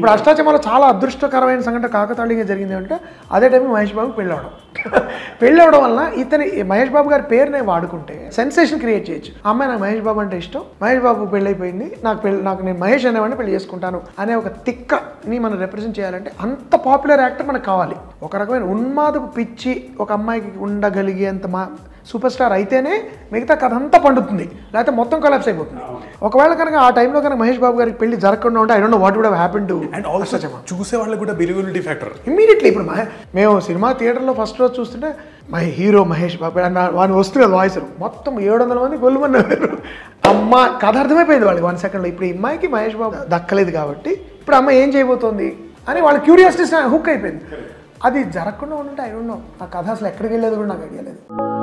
ఇప్పుడు అష్టాచమాలో చాలా అదృష్టకరమైన సంఘటన కాకతాళీగా జరిగింది అంటే అదే టైం మహేష్ బాబు పెళ్ళి అవడం పెళ్ళి అవడం వల్ల ఇతని మహేష్ బాబు గారి పేరునే వాడుకుంటే సెన్సేషన్ క్రియేట్ చేయొచ్చు అమ్మాయి నాకు మహేష్ బాబు అంటే ఇష్టం మహేష్ బాబు పెళ్ళి అయిపోయింది నాకు పెళ్ళి నాకు నేను మహేష్ అనేవాడిని పెళ్లి చేసుకుంటాను అనే ఒక తిక్కని మనం రిప్రజెంట్ చేయాలంటే అంత పాపులర్ యాక్టర్ మనకు కావాలి ఒక రకమైన ఉన్మాదపు పిచ్చి ఒక అమ్మాయికి ఉండగలిగేంత మా సూపర్ స్టార్ అయితేనే మిగతా కథ అంతా పండుతుంది లేకపోతే మొత్తం కొలాప్స్ అయిపోతుంది ఒకవేళ కనుక ఆ టైంలో కనుక మహేష్ బాబు గారికి పెళ్లి జరగకుండా ఉంటే I don't know what would happen to and also చూసే వాళ్ళకి కూడా బిలివబిలిటీ ఫ్యాక్టర్ ఇమ్మీడియట్లీ ఇప్పుడు మహే మేము సినిమా థియేటర్లో ఫస్ట్ రోజు చూస్తుంటే మై హీరో మహేష్ బాబు అని వాడిని వస్తుంది కదా వాయిస్ మొత్తం ఏడు వందల మంది గొల్లుమన్నారు అమ్మ కథ అర్థమైపోయింది వాళ్ళకి వన్ సెకండ్లో ఇప్పుడు ఈ అమ్మాయికి మహేష్ బాబు దక్కలేదు కాబట్టి ఇప్పుడు అమ్మ ఏం చేయబోతోంది అని వాళ్ళ క్యూరియాసిటీ హుక్ అయిపోయింది అది జరగకుండా ఉంటే ఐ డోంట్ నో ఆ కథ అసలు ఎక్కడికి వెళ్ళేది కూడా నాకు ఐడియా లేదు